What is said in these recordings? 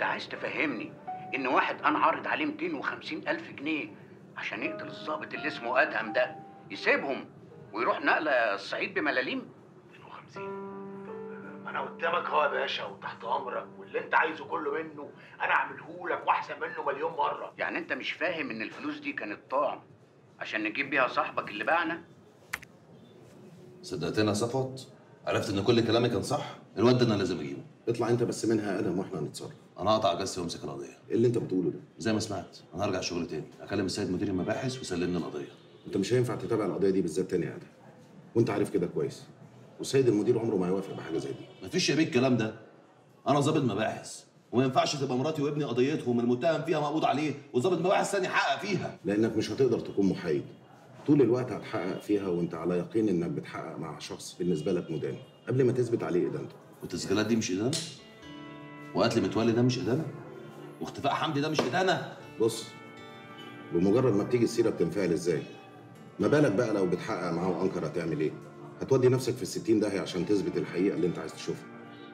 انت عايز تفهمني ان واحد انا عارض عليه 250 الف جنيه عشان يقتل الضابط اللي اسمه ادهم ده يسيبهم ويروح نقله الصعيد بملاليم 250 ما انا قدامك اهو يا باشا وتحت امرك واللي انت عايزه كله منه انا اعمله لك واحسن منه مليون مره يعني انت مش فاهم ان الفلوس دي كانت طعم عشان نجيب بيها صاحبك اللي باعنا صدقتني يا صفوت عرفت ان كل كلامي كان صح الواد ده انا لازم اجيبه اطلع انت بس منها يا ادم واحنا هنتصرف انا هقطع جسي وامسك القضيه ايه اللي انت بتقوله ده زي ما سمعت انا هرجع شغل تاني اكلم السيد مدير المباحث ويسلمني القضيه انت مش هينفع تتابع القضيه دي بالذات تاني يا ادم وانت عارف كده كويس والسيد المدير عمره ما هيوافق بحاجه زي دي مفيش يا بيه الكلام ده انا ضابط مباحث وما ينفعش تبقى مراتي وابني قضيتهم المتهم فيها مقبوض عليه وضابط مباحث ثاني يحقق فيها لانك مش هتقدر تكون محايد طول الوقت هتحقق فيها وانت على يقين انك بتحقق مع شخص بالنسبه لك مدان قبل ما تثبت عليه ادانته والتسجيلات دي مش ادانه وقتل متولي ده مش ادانه واختفاء حمدي ده مش ادانه بص بمجرد ما بتيجي السيره بتنفعل ازاي ما بالك بقى لو بتحقق معاه وانكر هتعمل ايه هتودي نفسك في الستين داهية عشان تثبت الحقيقة اللي انت عايز تشوفها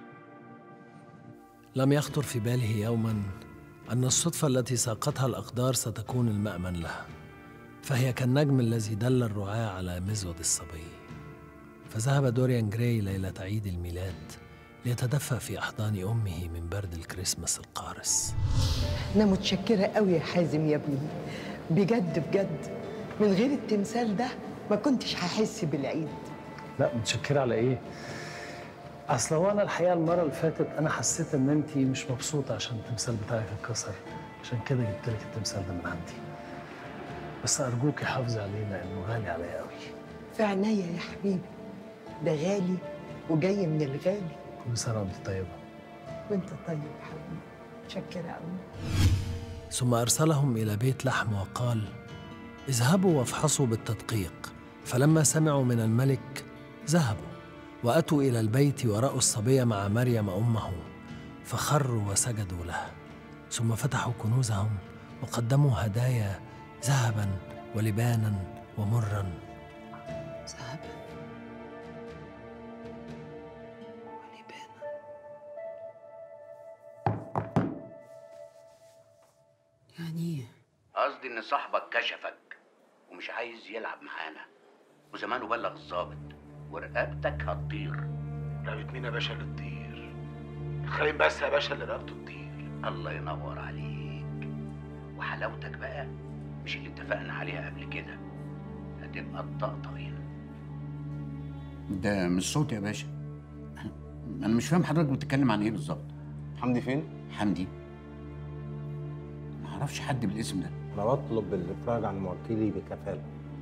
لم يخطر في باله يوما أن الصدفة التي ساقتها الأقدار ستكون المأمن لها فهي كالنجم الذي دل الرعاة على مزود الصبي فذهب دوريان جراي ليلة عيد الميلاد ليتدفى في أحضان أمه من برد الكريسماس القارس أنا متشكرة قوي يا حازم يا ابني بجد بجد من غير التمثال ده ما كنتش هحس بالعيد لا متشكرة على ايه؟ اصل هو انا الحقيقه المره اللي فاتت انا حسيت ان انت مش مبسوطه عشان التمثال بتاعك اتكسر عشان كده جبت لك التمثال ده من عندي بس ارجوكي حافظي عليه لانه غالي عليا قوي في عينيا يا حبيبي ده غالي وجاي من الغالي كل سنه وانت طيبه وانت طيب يا حبيبي متشكرة قوي ثم أرسلهم إلى بيت لحم وقال اذهبوا وافحصوا بالتدقيق فلما سمعوا من الملك ذهبوا واتوا الى البيت وراوا الصبي مع مريم امه فخروا وسجدوا له ثم فتحوا كنوزهم وقدموا هدايا ذهبا ولبانا ومرا ذهبا ولبانا يعني ايه قصدي ان صاحبك كشفك ومش عايز يلعب معانا وزمانه بلغ الظابط ورقبتك هتطير رقبة مين يا باشا اللي تطير خليل بس يا باشا اللي رقبته تطير الله ينور عليك وحلاوتك بقى مش اللي اتفقنا عليها قبل كده هتبقى الطقطقين ده مش صوت يا باشا انا مش فاهم حضرتك بتتكلم عن ايه بالظبط حمدي فين؟ حمدي ما اعرفش حد بالاسم ده أنا بطلب الإفراج عن موكلي بكفالة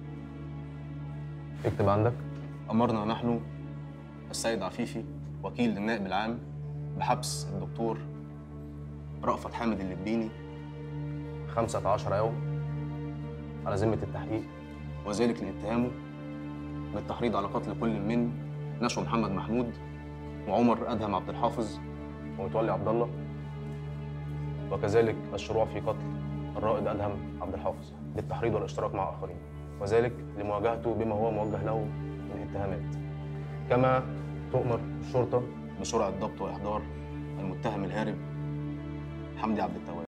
اكتب عندك أمرنا نحن السيد عفيفي وكيل للنائب العام بحبس الدكتور رأفت حامد اللبيني 15 يوم على ذمة التحقيق وذلك لاتهامه بالتحريض على قتل كل من نشوى محمد محمود وعمر أدهم عبد الحافظ ومتولي عبد الله وكذلك الشروع في قتل الرائد أدهم عبد الحافظ للتحريض والاشتراك مع آخرين وذلك لمواجهته بما هو موجه له من اتهامات كما تؤمر الشرطة بسرعة ضبط وإحضار المتهم الهارب حمدي عبد التواب